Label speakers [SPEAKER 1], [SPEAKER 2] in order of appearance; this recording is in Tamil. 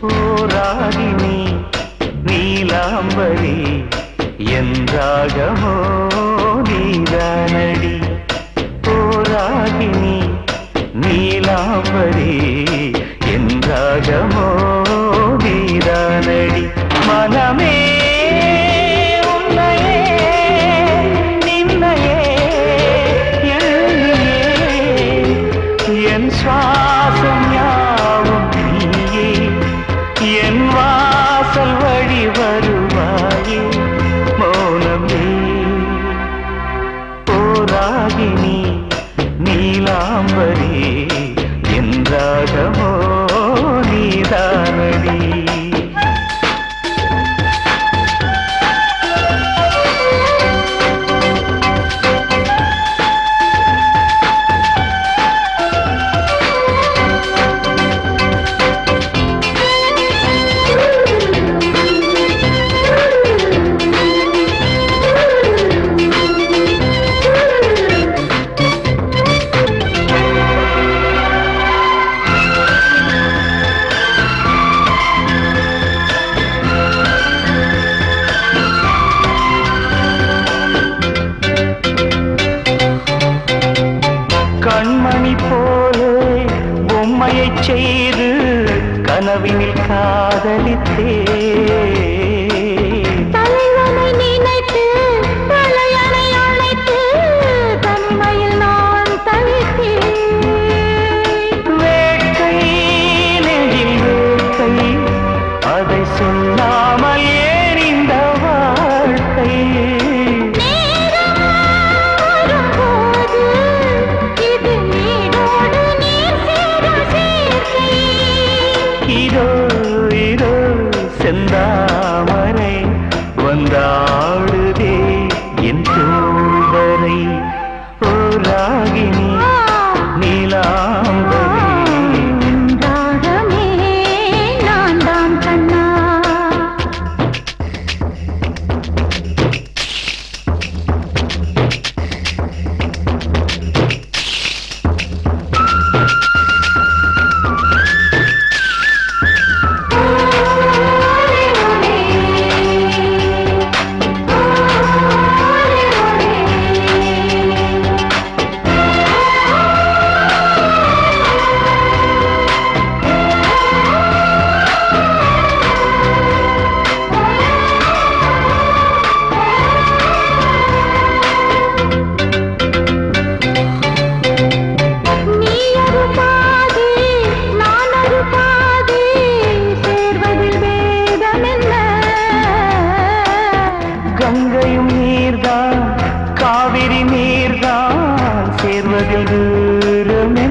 [SPEAKER 1] ஓராகினி நீலாம்பரி என்றாகமோ நீதானடி ஓராகினி நீலாம்பரி என்றாகமோ நீதானடி மனமே உன்னையே நின்னையே எண்ணியே என் சுவாசம் யாவும் நீயே என் வாசல் வழி வருவாயே மௌனமே போராகினி நீலாம்பரி என்றாகமோ நீதானடி கண்மணி போலே பொம்மையைச் செய்து கனவினில் காதலித்தே
[SPEAKER 2] தலைவனை நினைத்து தலையணை அழைத்து தனிமையில் நான் தவித்தேன்
[SPEAKER 1] வேட்கை நெஞ்சில் வேட்கை அதை சொல்லாமல் ஏன் இந்த வாழ்க்கை
[SPEAKER 2] நேரம் வரும்போது இது நீரோடு நீர் சேரும் சேர்க்கை
[SPEAKER 1] இதோ இதோ செந்தாமரை வந்தாடுதே என் தோல்வரை ஓராகினி நீலாம்பரி
[SPEAKER 2] ராகமே நான் தான் கண்ணா நீ ஒரு பாதி நான் ஒரு பாதி சேர்வதில் வேதம் என்ன
[SPEAKER 1] கங்கையும் நீர்தான் காவிரி நீர்தான் சேர்வதில் தூரமே